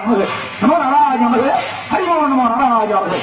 நமது நமோ நாராஜ நமது ஹரிமோ நமோ நாராஜ நமது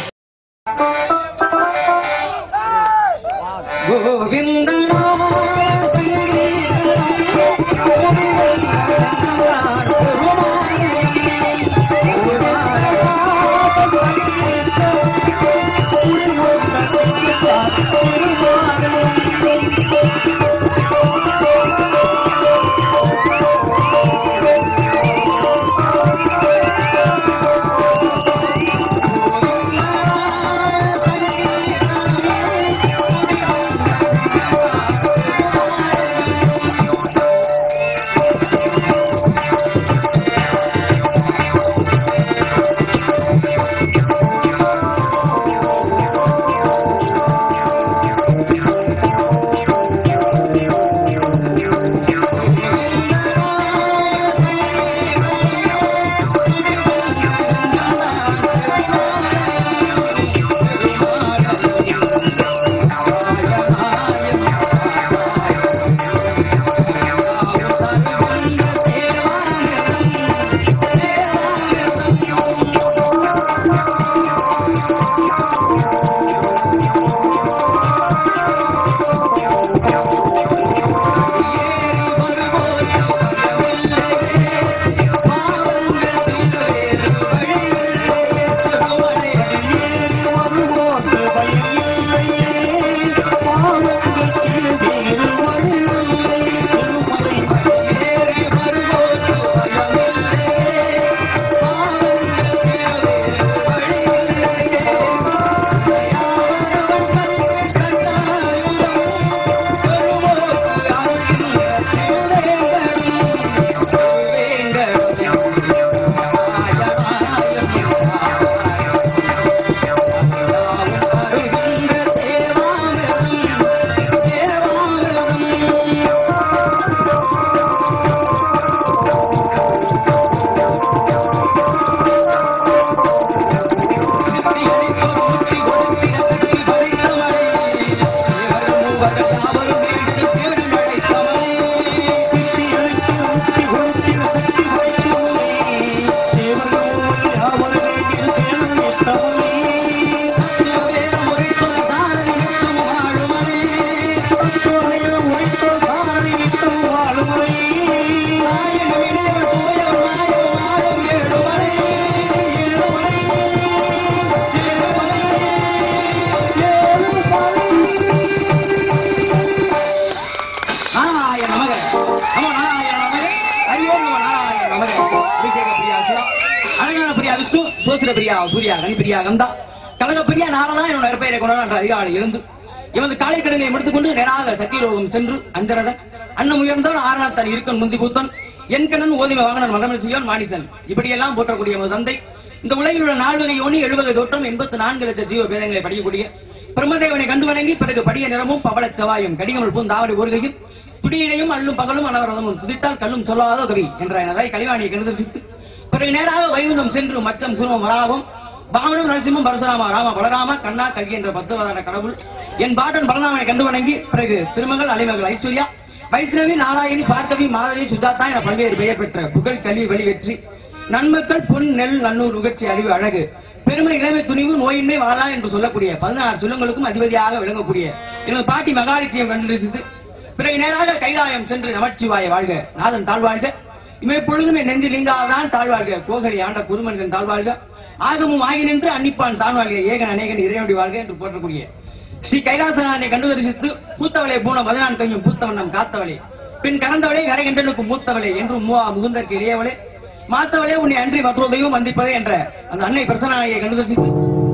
நாராயண நமக நமோ நாராயண நமக ஹரியோம் நமோ நாராயண நமக அபிஷேக பிரியா சிவா அழகான பிரியா விஷ்ணு சோசிர பிரியா சூர்யா கணிப்பிரியா கந்தா கழக பிரியா நாரதா என்னோட நற்பெயரை கொண்டாட என்ற அதிகாலை இருந்து இவனது காலை கடனை முடித்துக்கொண்டு நேராக சத்தியலோகம் சென்று அஞ்சரதன் அன்னம் உயர்ந்தவன் ஆரணத்தான் இருக்கன் முந்தி கூத்தன் என் கண்ணன் ஓதிமை வாகனன் மகமன் சிவன் மாணிசன் இப்படியெல்லாம் போற்றக்கூடிய எமது தந்தை இந்த உலகில் உள்ள நால்வகை யோனி எழுவகை தோற்றம் எண்பத்தி நான்கு லட்சம் ஜீவ பேதங்களை படிக்கக்கூடிய பிரம்மதேவனை கண்டு வணங்கி பிறகு படிய நிறமும் பவளச் செவ்வாயும் கடிகமல் பூந்தாவடி ஊர்கையும் துடியினையும் அள்ளும் பகலும் அனவரதமும் துதித்தால் கல்லும் சொல்லாத கவி என்ற எனதை கலிவாணியை கண்டுதரிசித்து பிறகு நேராக வைகுந்தம் சென்று மச்சம் குருமம் வராகவும் பாவனம் நரசிம்மம் பரசுராமா ராம பலராம கண்ணா கல்கி என்ற பத்துவதான கடவுள் என் பாட்டன் பலராமனை கண்டு வணங்கி பிறகு திருமகள் அலைமகள் ஐஸ்வர்யா வைஷ்ணவி நாராயணி பார்க்கவி மாதவி சுஜாதா என பல்வேறு பெயர் பெற்ற புகழ் கல்வி வழி வெற்றி நன்மக்கள் பொன் நெல் நன்னூர் நுகர்ச்சி அறிவு அழகு பெருமை இளமை துணிவு நோயின்மை வாழா என்று சொல்லக்கூடிய பதினாறு சொல்லுங்களுக்கும் அதிபதியாக விளங்கக்கூடிய எனது பாட்டி மகாலிச்சியம் கண்டுரிசித்து பிறகு நேராக கைலாயம் சென்று நமச்சிவாய வாழ்க நாதன் தாழ்வாழ்க இமைப்பொழுதும் என் நெஞ்சு நீங்காதான் தாழ்வாழ்க கோகலி ஆண்ட குருமன்கள் தாழ்வாழ்க ஆகமும் ஆகி நின்று அன்னிப்பான் தான் வாழ்க ஏகன் அநேகன் இறைவடி வாழ்க என்று போற்றக்கூடிய ஸ்ரீ கைலாசனானை கண்டு தரிசித்து பூத்தவளை பூன பதினான் கையும் பூத்தவண்ணம் காத்தவளே பின் கறந்தவளே கரைகண்டனுக்கு மூத்தவளே என்றும் மூவா முகுந்தற்கு இளையவளே மாத்தவளே உன்னை அன்றி மற்றொதையும் வந்திப்பதே என்ற அந்த அன்னை பிரசனாயை கண்டு தரிசித்து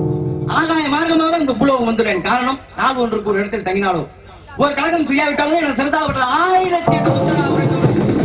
ஆகாய மார்க்கமாக இந்த புலோகம் வந்துள்ளேன் காரணம் நாள் ஒன்றுக்கு ஒரு இடத்தில் தங்கினாலோ ஒரு கழகம் செய்யாவிட்டாலும் எனக்கு சிறதாகப்பட்டது ஆயிரத்தி எட்டு புத்தகம் உரைத்துள்ளது.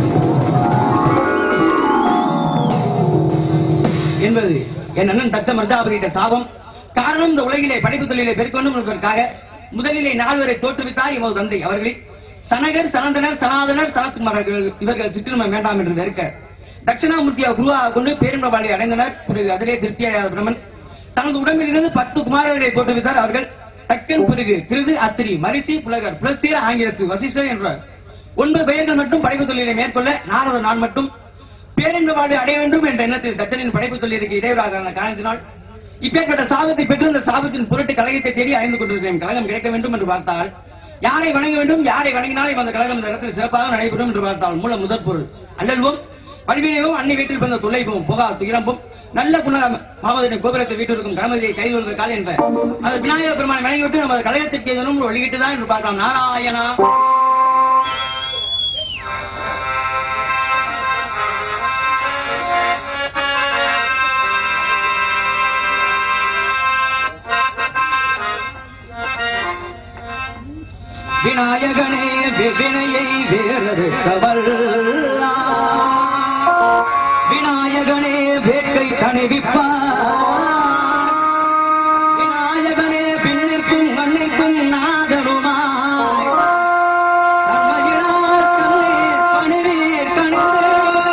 என்பது என் அண்ணன் தச்ச மர்தாபதியிட்ட சாபம் காரணம் இந்த உலகிலே படிப்பு தொழிலை பெருக்கணும் என்பதற்காக முதலிலே நால்வரை தோற்றுவித்தார் எமது தந்தை அவர்களில் சனகர் சனந்தனர் சனாதனர் சனத்குமாரர்கள் இவர்கள் சிற்றின்மை வேண்டாம் என்று வெறுக்க தட்சிணாமூர்த்தியை குருவாக கொண்டு பேரின்பபாலை அடைந்தனர் பிறகு அதிலே திருப்தி அடையாத பிரம்மன் தனது உடம்பில் இருந்து பத்து குமாரர்களை தோற்றுவித்தார் அவர்கள் தக்கன் பிறகு கிருது அத்திரி மரிசி புலகர் புலஸ்தீர ஆங்கிலத்து வசிஷ்டர் என்ற ஒன்பது பெயர்கள் மட்டும் படைப்பு தொழிலை மேற்கொள்ள நாரத நான் மட்டும் பேரின்ப வாழ்வை அடைய வேண்டும் என்ற எண்ணத்தில் தச்சனின் படைப்பு தொழிலுக்கு இடையூறாக காரணத்தினால் இப்பேற்பட்ட சாபத்தை பெற்று அந்த சாபத்தின் பொருட்டு கழகத்தை தேடி அடைந்து கொண்டிருக்கிறேன் கழகம் கிடைக்க வேண்டும் என்று பார்த்தால் யாரை வணங்க வேண்டும் யாரை வணங்கினாலும் அந்த கழகம் இந்த இடத்தில் சிறப்பாக நடைபெறும் என்று பார்த்தால் மூல முதற் பொருள் அல்லல்வும் பல்வினையும் அன்னை வீட்டில் பிறந்த தொல்லைப்பும் புகா துயரம்பும் நல்ல குண மாமதுரை கோபுரத்தில் வீட்டிற்கும் கணமதியை கைது வருவது கால் என்ற அந்த விநாயகர் பெருமானை வணங்கிவிட்டு நமது கழகத்திற்கு எதனும் வெளியிட்டுதான் என்று பார்க்கலாம் நாராயணா விநாயகனே வினையை வேறறுக்கவல் விநாயகனே வேட்கை தணிவிப்பார் விநாயகனே பின்னிற்கும் மண்ணிற்கும் நாதனுமாய் தன்மையினார் கண்ணீர் பணிவீர் கணிந்து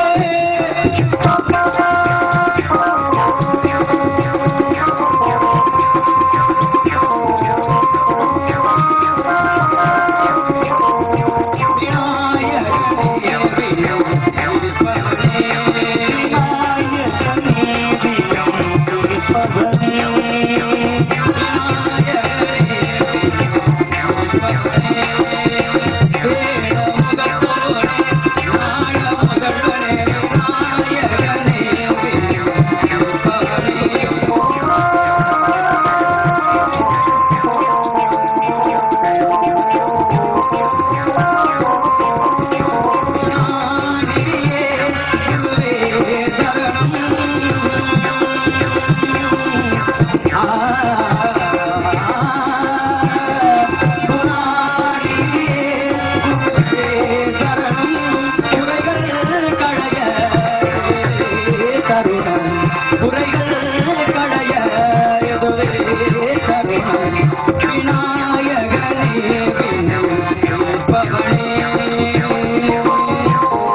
விநாயகனே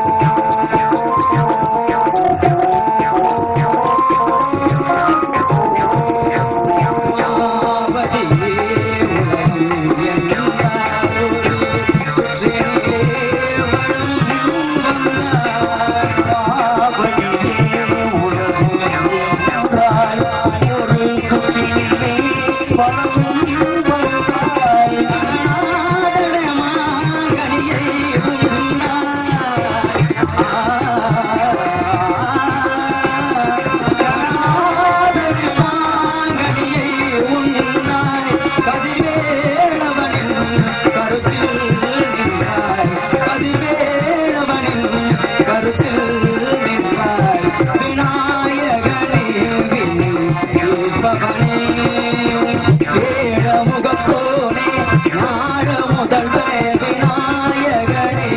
முதல்வனே விநாயகனே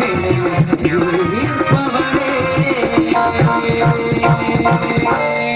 ஈர்ப்பவனே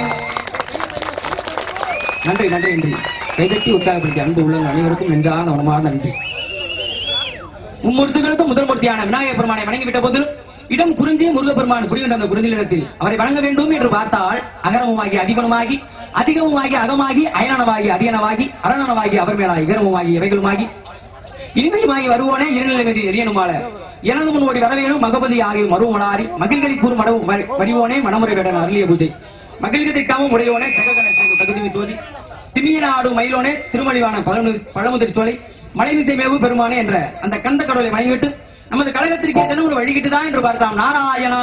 நன்றி நன்றி நன்றி கைதட்டி உற்சாகப்படுத்தி அன்பு உள்ள அனைவருக்கும் நெஞ்சான மனமார்ந்த நன்றி மும்மூர்த்திகளுக்கும் முதல் மூர்த்தியான விநாயகர் பெருமானை வணங்கிவிட்ட போது இடம் குறிஞ்சி முருகப்பெருமான் குடிகொண்ட அந்த குறிஞ்சி இடத்தில் அவரை வணங்க வேண்டும் என்று பார்த்தால் அகரமுமாகி அதிபனுமாகி அதிகமுமாகி அகமாகி அயனனவாகி அரியனவாகி அரணனவாகி அவர் மேலாகி இகரமுமாகி இவைகளுமாகி இனிமையுமாகி வருவோனே இருநிலை மீது எரியனுமால எனது முன் ஓடி வரவேணும் மகபதி ஆகிய மருவமலாரி மகிழ்களை கூறும் மடவு வரி- வரிவோனே மனமுறை வேடன் அருளிய பூஜை மகிழ்கதைக்காவும் உடையோனே ஜெககன தகுதி தோதி திமிய நாடு மயிலோனே திருமலிவான பழமு- பழமுதிர் சோலை மலைமிசை மேவு பெருமானே என்ற அந்த கந்த கடவுளை வணங்கிவிட்டு நமது கழகத்திற்கு ஏதேனும் ஒரு வழிகிட்டுதான் என்று பார்க்கலாம் நாராயணா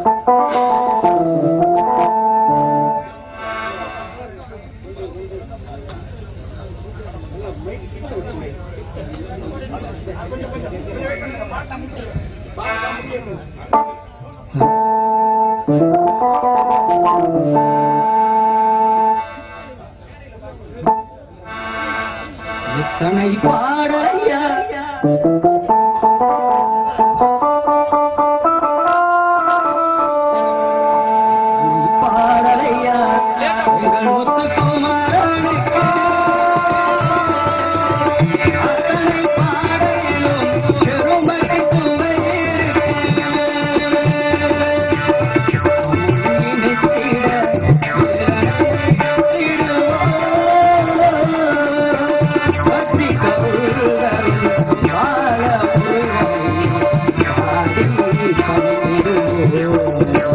எத்தனை பாடலையா எத்தனை பாடலையா எங்கள் முத்துக்குமாரனுக்கு அத்தனை பாடலிலும் பெருமதி சுவை இருக்கு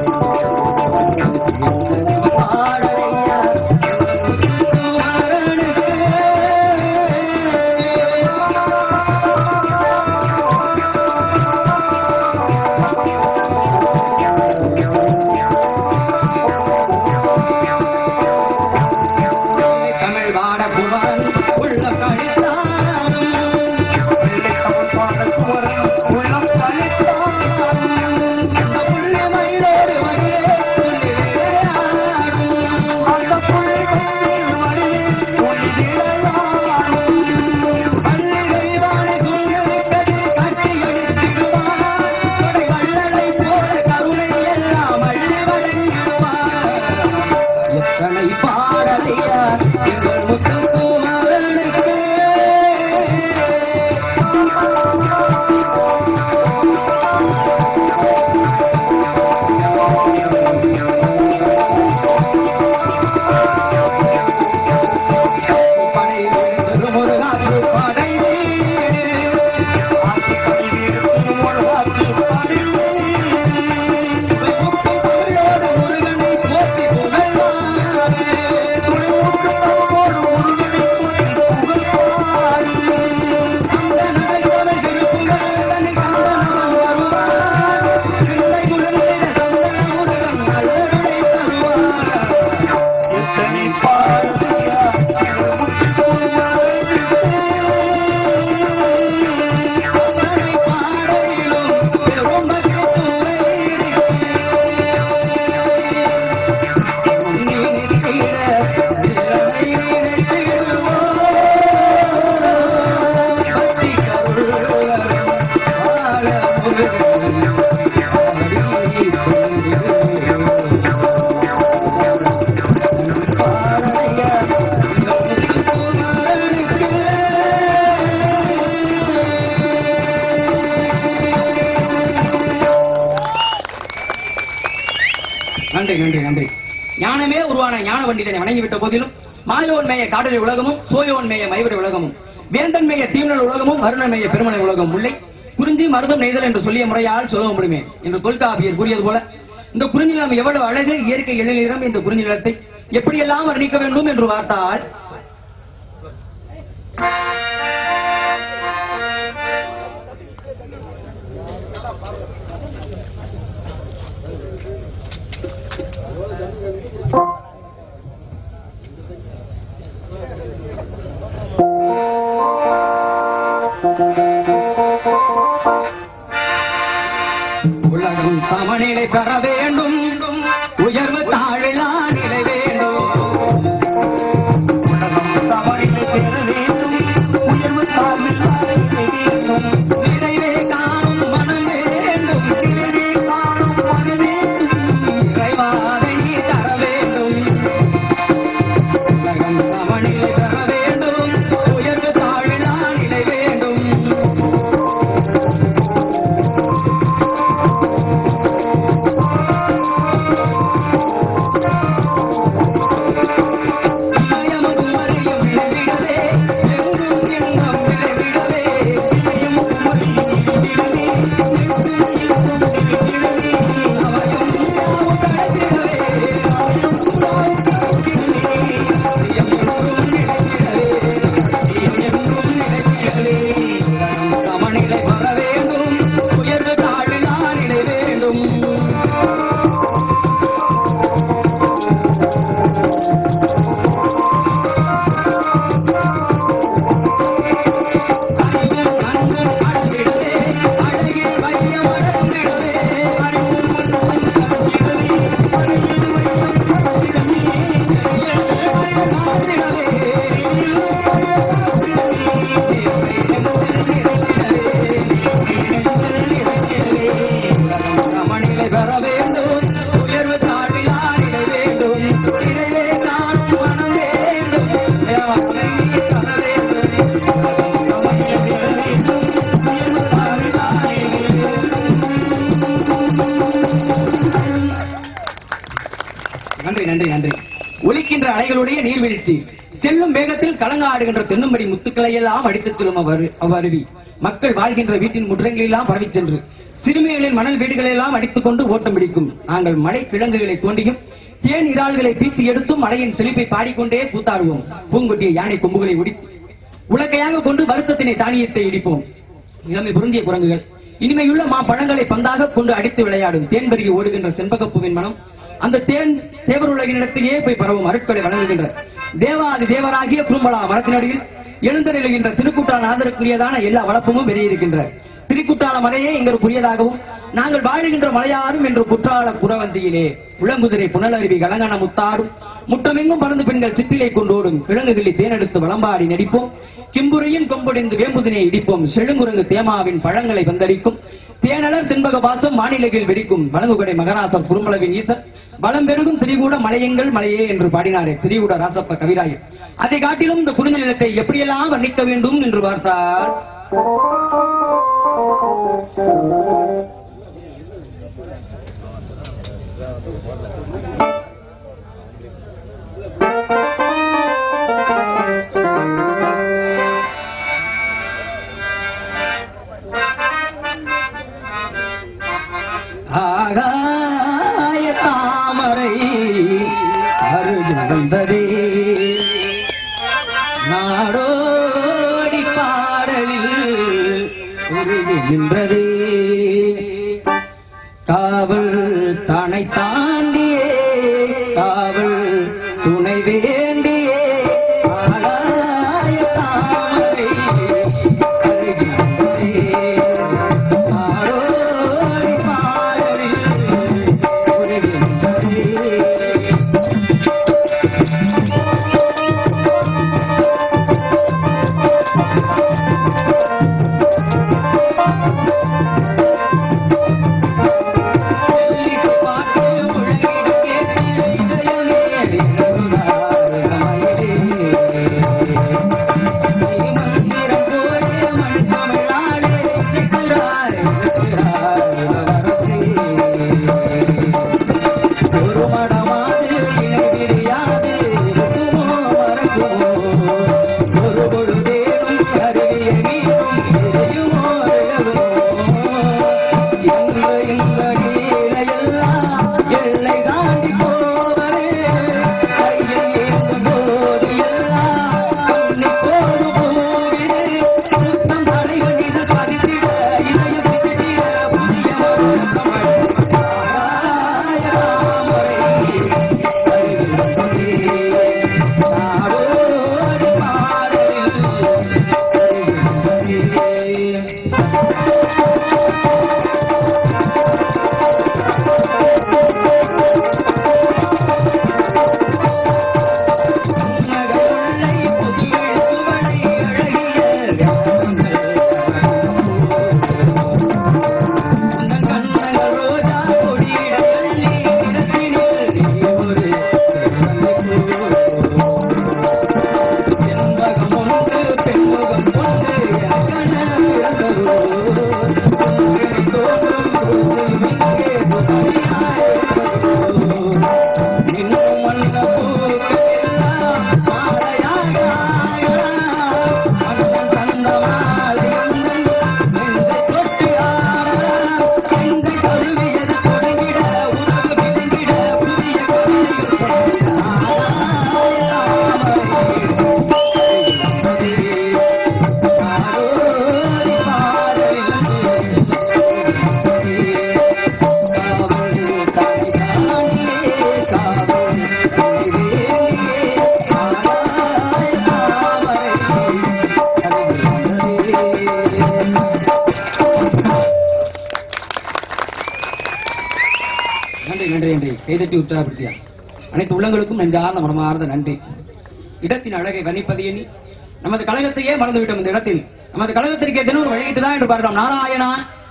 நன்றி நன்றி நன்றி ஞானமே உருவான ஞான பண்டிதனை வணங்கிவிட்ட போதிலும் மாயோன் மேய காடலை உலகமும் சோயோன் மேய மைவரை உலகமும் வேந்தன் மேய தீவனல் உலகமும் மருணன் மேய பெருமனை உலகம் முல்லை குறிஞ்சி மருதம் நெய்தல் என்று சொல்லிய முறையால் சொல்ல முடியுமே என்று தொல்காப்பியர் கூறியது போல இந்த குறிஞ்சி நிலம் எவ்வளவு அழகு இயற்கை எழிலிடம் இந்த குறிஞ்சி நிலத்தை எப்படியெல்லாம் வர்ணிக்க வேண்டும் என்று பார்த்தால் உலகம் சமநிலை பெற வேண்டும் உயர்வு தாழிலா நிலை வேண்டும் உலகம் சமநிலை பெற வேண்டும் உயர்வு தாழ்வில் நிலை வேண்டும் நிறைவே காணும் மனம் வேண்டும் நிறைவே காணும் மனு வேண்டும் இறைவாதை நீ தர வேண்டும் உலகம் சமநிலை பெற வேண்டும் உயர்வு தாழிலா நிலை வேண்டும் இமயமும் குமரியும் விளைவிடவே, எங்கும் இன்பம் விளைவிடவே, சமயம் யாவும் கடத்திடவே, சத்தியம் என்றும் நிலைத்திடவே, சத்தியம் என்றும் நிலைத்திடவே. உலகம் சமநிலை பெற வேண்டும் உயர்வு தாழ்விலா நிலை வேண்டும் அறிவும் அன்பும் அளவிடவே, அழகில் வையம் அளந்திடவே, எல்லைகள் மாற்றிடவே, உலகம் சமநிலை பெற வேண்டும் உயர்வு தாழ்விலா நிலை வேண்டும் இறைவே காணும் மனம் வேண்டும் தேவனை தர வேண்டும் உலகம் சமநிலை பெற வேண்டும் உயர்வு தாழ்விலா நிலை நன்றி நன்றி நன்றி ஒலிக்கின்ற அலைகளுடைய நீர்வீழ்ச்சி செல்லும் வேகத்தில் கலங்காடுகின்ற தென்னும்படி முத்துக்களை எல்லாம் அடித்துச் செல்லும் அவ்வரு அவ்வருவி மக்கள் வாழ்கின்ற வீட்டின் முற்றங்களெல்லாம் பரவிச் சென்று சிறுமிகளின் மணல் வீடுகளை எல்லாம் அடித்துக் கொண்டு ஓட்டம் பிடிக்கும் நாங்கள் மலை கிழங்குகளை தோண்டியும் தேன் இறால்களை பீத்து எடுத்தும் மலையின் செழிப்பை பாடிக்கொண்டே கூத்தாடுவோம் பூங்கொட்டிய யானை கொம்புகளை உடித்து உலக்கையாக கொண்டு வருத்தத்தினை தானியத்தை இடிப்போம் இளமை பொருந்திய குரங்குகள் இனிமையுள்ள மா பழங்களை பந்தாக கொண்டு அடித்து விளையாடும் தேன் பருகி ஓடுகின்ற செண்பகப்பூவின் மனம் அந்த தேன் தேவர் உலகினிடத்தையே போய் பரவும் அருட்களை வழங்குகின்ற தேவாதி தேவராகிய குறும்பலா மரத்தினடியில் எழுந்தருளுகின்ற திருக்கூட்டான ஆதரக்குரியதான எல்லா வளப்பமும் வெளியிருக்கின்ற திருக்குட்டால மலையே எங்களுக்குரியதாகவும் நாங்கள் வாழுகின்ற மலையாரும் என்று குற்றால குறவஞ்சியிலே உளங்குதிரை புனலருவி கலங்கன முத்தாடும் முற்றமெங்கும் பறந்து பெண்கள் சிற்றிலை கொண்டோடும் கிழங்குகளி தேனெடுத்து வளம்பாடி நடிப்போம் கிம்புரையின் கொம்பொடிந்து வேம்புதினை இடிப்போம் செழுங்குரங்கு தேமாவின் பழங்களை வந்தளிக்கும் தேனலர் செண்பக வாசம் வானிலையில் வெடிக்கும் வழங்குகடை மகராசர் குறும்பளவின் ஈசர் வளம் பெருகும் திரிகூட மலையங்கள் மலையே என்று பாடினாரே திரிகூட ராசப்ப கவிராயர் அதை காட்டிலும் இந்த குறிஞ்சி நிலத்தை எப்படியெல்லாம் வர்ணிக்க வேண்டும் என்று பார்த்தால் ஆகாய தாமரை அருகில் வந்ததே நாடோடி பாடலில் உருகி நின்றதே காவல் தனை தாண்டியே காவல் துணை வேண்டியே ஆகாய தாமரை அருகில் வந்ததே நாடோடி பாடலில் உருகி நின்றதே கைதட்டி உற்சாகப்படுத்தியார் அனைத்து உள்ளங்களுக்கும் நெஞ்சார்ந்த மனமார்ந்த நன்றி இடத்தின் அழகை வர்ணிப்பது எண்ணி நமது கழகத்தையே மறந்துவிட்டோம் இந்த இடத்தில் நமது கழகத்திற்கு தினம் ஒரு வெளியிட்டு தான் என்று பார்க்கலாம் நாராயணா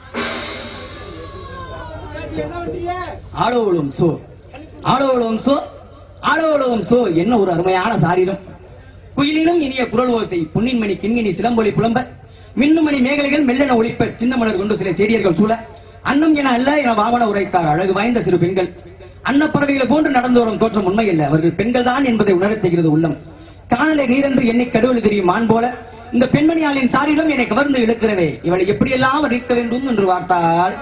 ஆளோளும் சோ ஆளோளும் சோ ஆளோளும் சோ என்ன ஒரு அருமையான சாரீரம் குயிலினும் இனிய குரல் ஓசை புன்னின்மணி கிண்கிணி சிலம்பொலி புலம்ப மின்னுமணி மேகலைகள் மெல்லென ஒளிப்ப சின்ன மலர் கொண்டு சில செடியர்கள் சூழ அன்னம் என அல்ல என வாமன உரைத்தார் அழகு வாய்ந்த சிறு பெண்கள் அன்னப்பறவைகளை போன்று நடந்து வரும் தோற்றம் உண்மையல்ல அவர்கள் பெண்கள் தான் என்பதை உணரச் செய்கிறது உள்ளம் காணலை நீரென்று எண்ணி கடவுள் தெரியும் மான் போல இந்த பெண்மணியாளின் சாரீரம் என்னை கவர்ந்து இழுக்கிறதே இவளை எப்படியெல்லாம் இருக்க வேண்டும் என்று பார்த்தால்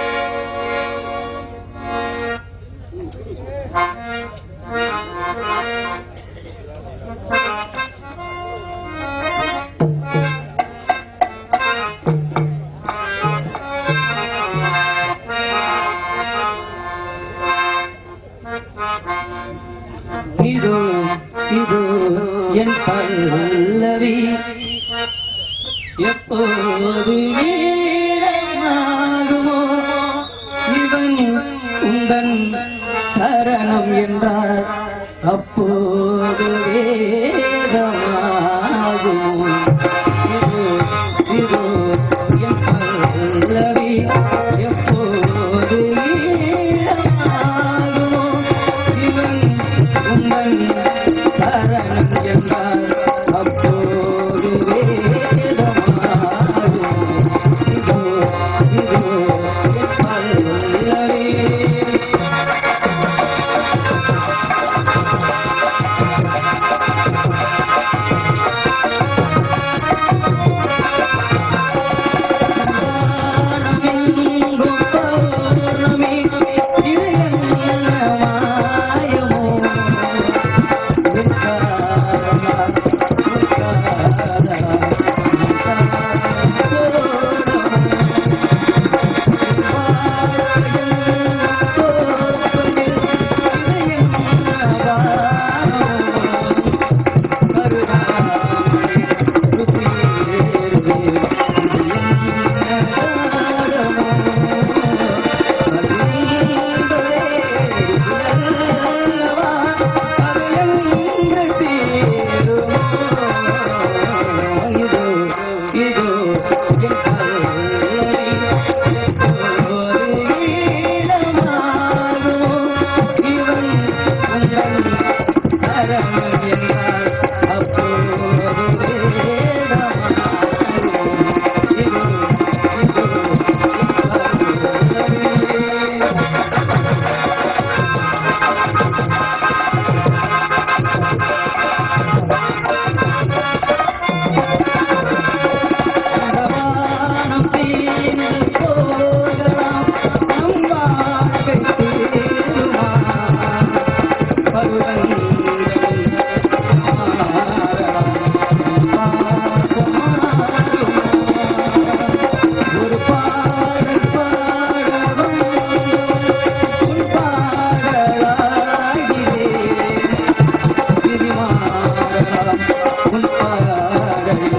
இதோ இதோ என் பல்லவி எப்போது ஈரமாகுமோ இவன் உந்தன் சரணம் என்றார் அப்போது வேதமாகுமோ இதோ இதோ என் பல்லவி எப்போது ஈரமாகுமோ இவன் உந்தன் சரணம் என்றால் அப்போது வேதமாகும். இதோ, இதோ என் பல்லவி. வானமெங்கும் பௌர்ணமி, இது என்ன மாயமோ? வெட்காதமா, வெட்காதமா, வானம் தீர்ந்து போகலாம் நம் வாழ்க்கை தீருமா பருவங்கள் மாறலாம் பாசம் மாறுமா ஒரு பாடல் பாட வந்தோம் உன் பாடலாகிறேன் பிரிமாறலாம் உன் பாடல்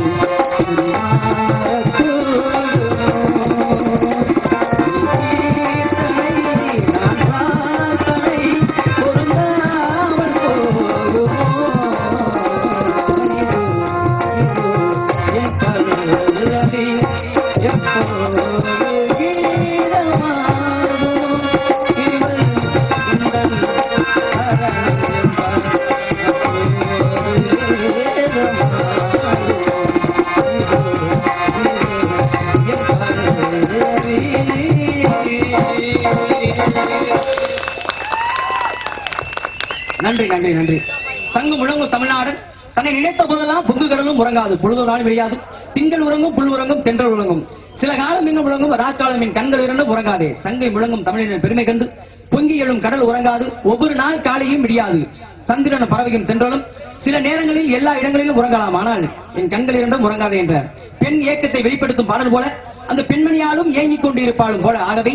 நன்றி நன்றி நன்றி சங்கு முழங்கும் தமிழ்நாடன் தன்னை நினைத்த போதெல்லாம் பொங்கு கடலும் உறங்காது பொழுது நாள் விழியாது திங்கள் உறங்கும் புல் உறங்கும் தென்றல் உறங்கும் சில காலம் இங்கு முழங்கும் ராக்காலம் என் கண்கள் இரண்டும் உறங்காதே சங்கை முழங்கும் தமிழின் பெருமை கண்டு பொங்கி எழும் கடல் உறங்காது ஒவ்வொரு நாள் காலையும் விடியாது சந்திரன் பறவையும் தென்றலும் சில நேரங்களில் எல்லா இடங்களிலும் உறங்கலாம் ஆனால் என் கண்கள் இரண்டும் உறங்காதே என்ற பெண் ஏக்கத்தை வெளிப்படுத்தும் பாடல் போல அந்த பெண்மணியாலும் ஏங்கிக் கொண்டு இருப்பாளும் போல ஆகவே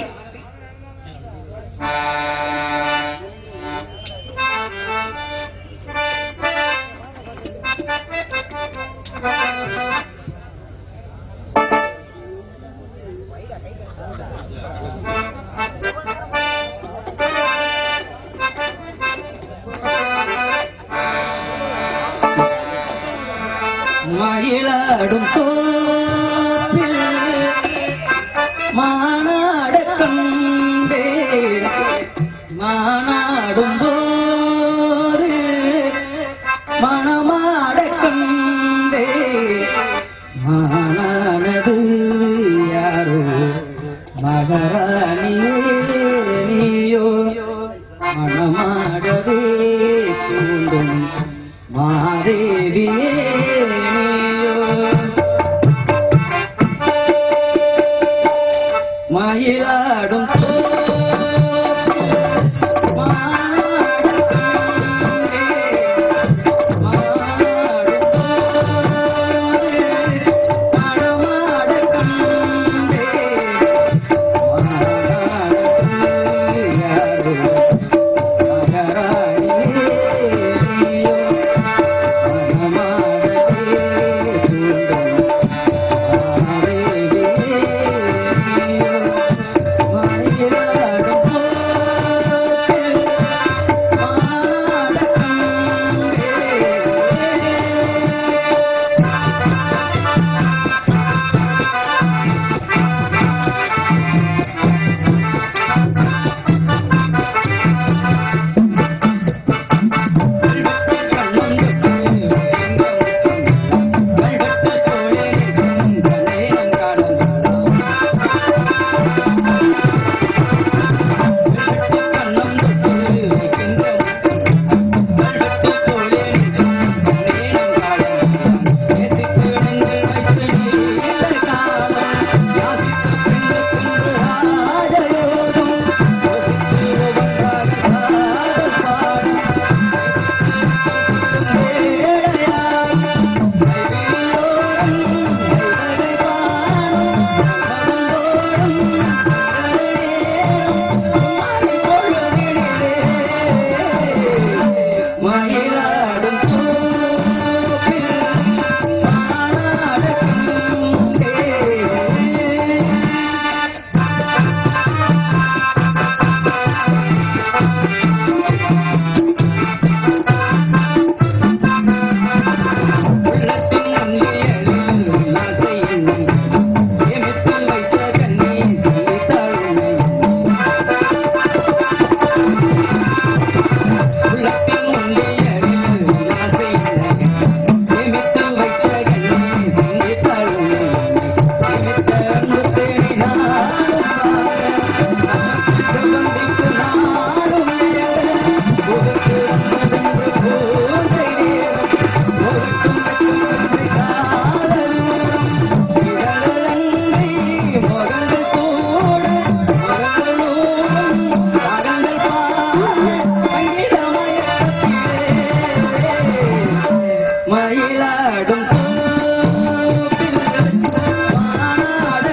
மயிலாடும் கோப்பில் மானாட கண்டே மானாடும் போது மணமாட கண்டே மானானது யாரோ மகராணியே நீயோ மணமாடவே தூண்டும் மாதேவியே நீயோ மயிலாடும் மயிலாடும் தோப்பில் மானாட கண்டே உள்ளத்தின் அன்பியலில் ஆசையின் சேமித்து வைத்த கண்ணி சிரித்தாளுமை உள்ளத்தின் அன்பியலில் ஆசையின் சேமித்து வைத்த கண்ணி சிரித்தாளுமை சேமித்த அன்பு தேடி நாடும் பாட செவ்வந்திக்கு நாடும் கொடுத்து வந்ததென்று பூஜை நேரம் மயிலாடும் கோப்பில் மானாட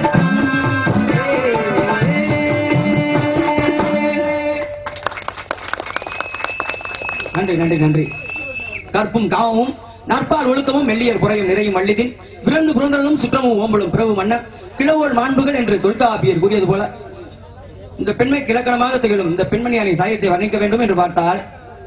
நன்றி நன்றி நன்றி கற்பும் காமமும் நற்பால் ஒழுக்கமும் மெல்லியர் குறையும் நிறையும் மல்லிதின் பிறந்து புறந்தலும் சுற்றமும் ஓம்பலும் பிறவு மன்னர் கிழவோல் மாண்புகள் என்று தொல்காப்பியர் கூறியது போல இந்த பெண்மை கிழக்கணமாக திகழும் இந்த பெண்மணியானின் சாயத்தை வர்ணிக்க வேண்டும் என்று பார்த்தால்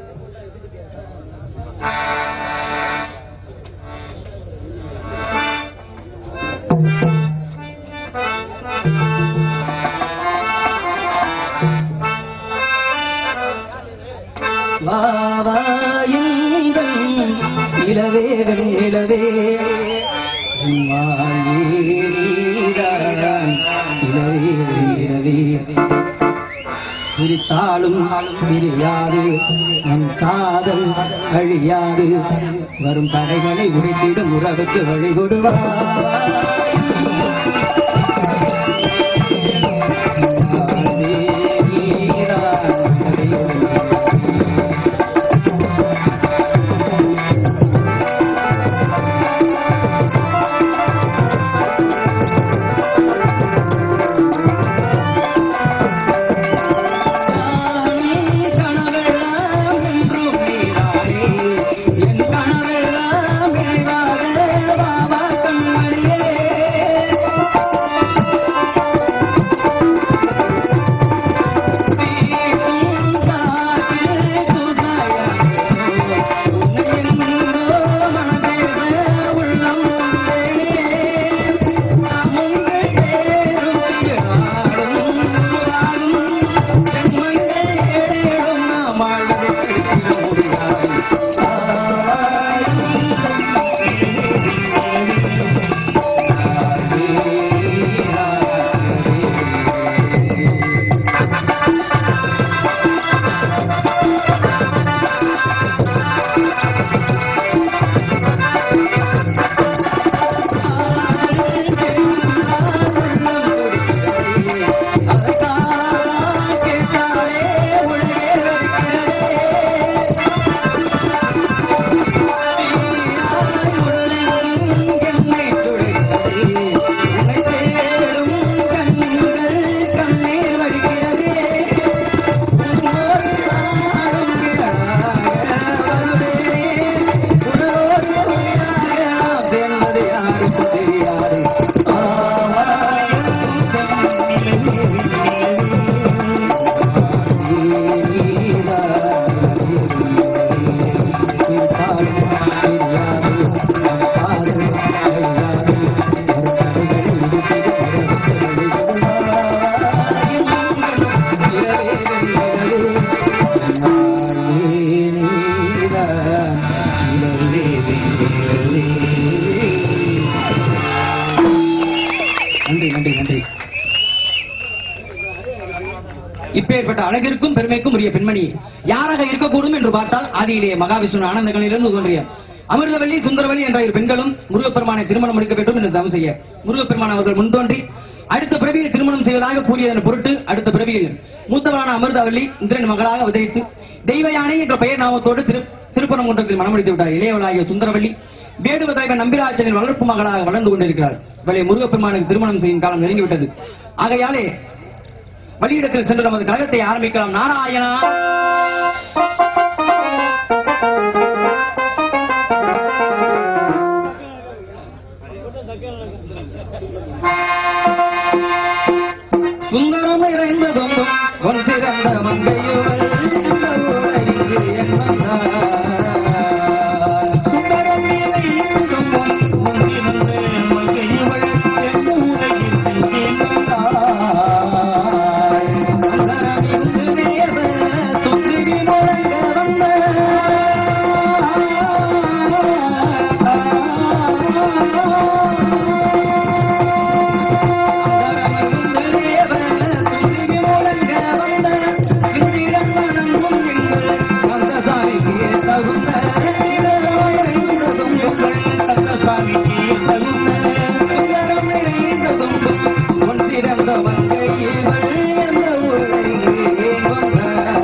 வாவாயுங்கள் நிலவே நிலவே என் வாழ்வே நீதான் நிலவே நிலவே பிரித்தாலும் பிரியாது நம் காதல் அழியாது வரும் தடைகளை உடைத்திடும் உறவுக்கு வழி கனவெல்லாம் என்றும் நீரானே என் கனவெல்லாம் நிறைவாக வாவா கண்மணியே நன்றி நன்றி நன்றி இப்பேற்பட்ட அழகிற்கும் பெருமைக்கும் உரிய பெண்மணி யாராக இருக்கக்கூடும் என்று பார்த்தால் ஆதியிலே மகாவிஷ்ணு ஆனந்தங்களிலிருந்து தோன்றிய அமிர்தவல்லி சுந்தரவல்லி என்ற இரு பெண்களும் முருகப்பெருமானை திருமணம் முடிக்க வேண்டும் என்று தவம் செய்ய முருகப்பெருமான் அவர்கள் முன்தோன்றி அடுத்த பிறவியில் திருமணம் செய்வதாக கூறியதன் பொருட்டு அடுத்த பிறவியில் மூத்தவளான அமிர்தவல்லி இந்திரன் மகளாக அவதரித்து தெய்வ யானை என்ற பெயர் நாமத்தோடு திரு திருப்பரங்குன்றத்தில் மனமுடித்து விட்டார் இளையவளாகிய சுந்தரவல்லி வேடுவ தலைவன் நம்பிராஜனின் வளர்ப்பு மகளாக வளர்ந்து கொண்டிருக்கிறார் இவளை முருகப்பெருமானுக்கு திருமணம் செய்யும் காலம் நெருங்கிவிட்டது ஆகையாலே வழியிடத்தில் சென்று நமது கழகத்தை ஆரம்பிக்கலாம் நாராயணா சுந்தரம் நிறைந்ததும் ஒன் சிறந்த மங்கையுவள் இந்த உலகிற்கு என் வந்தார். சுந்தரம் நிறைந்ததும் ஒன்றிரண்டு மங்கையவள் எந்த உலகிற்கு ஏன் வந்தாள்? அந்தரமிகுந்து தேவ துஞ்சுவி முழங்க வந்த அந்தரமிகுந்து தேவ துஞ்சுவி முழங்க வந்த இந்திரன் வணங்கும் எங்கள் கந்தசாமிக்கு தகுந்த இடராயிருந்ததும் எங்கள் கந்தசாமிக்கு தகுந்த சுந்தரம் நிறைந்ததும் உன் சிறந்த மங்கையிவள் எந்த உலகிற்கு வந்தார்.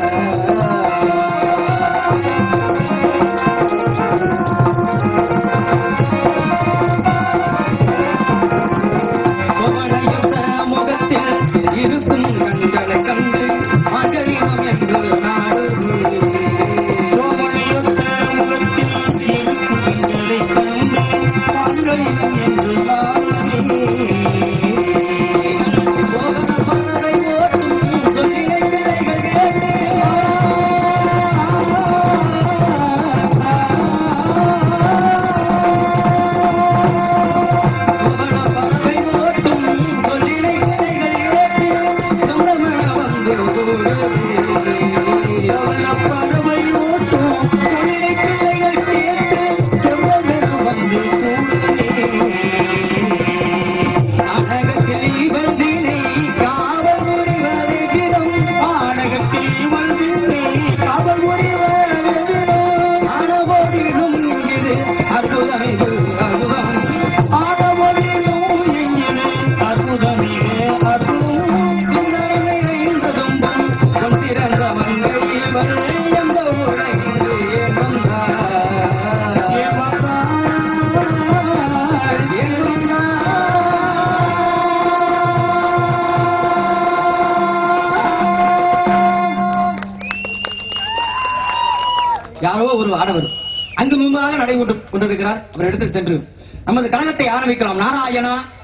சோமனையுத்த முகத்தில் இருக்கும் கண்களை கண்டு ஆண்டறிவம் என்று நாடுகிறேன். சோமனையொத்த முகத்தில் இருக்கும் எங்களைக் கண்டு தாங்களிடம் என்று நாடுகிறேன். சோழன பறவை ஓட்டும் சொல்லினை பிள்ளைகள் கேட்டு சோழன பறவை ஓட்டும் சொல்லினை பிள்ளைகள் கேட்டு சொந்தமன வந்து கூடுதே. சவணப் பறவை ஓட்டும் சொல்லினை பிள்ளைகள் கேட்டு செவ்வமென வந்து கூடுதே. அழகத்தில் இவள்தினை காவல் புரி வருகிறோம் ஆனகத்தில் வந்திருந்தே காவல் புரிவர் எழுதினோம். ஆனபோதிலும் இங்கிது அற்புதமிகு அற்புதம் ஆனவழியிலும் எங்கினு அற்புதமிகு அற்புதம். சுந்தரம் நிறைந்ததும் பொன் சிறந்த மங்கை இவள் எந்த உலகின்று வந்தார் ஏமாறாள். என்றும் யாரோ ஒரு ஆடவர் அங்கு முன்பாக நடைபெற்று கொண்டிருக்கிறார் அவர் இடத்தில் சென்று நமது கழகத்தை ஆரம்பிக்கலாம் நாராயணா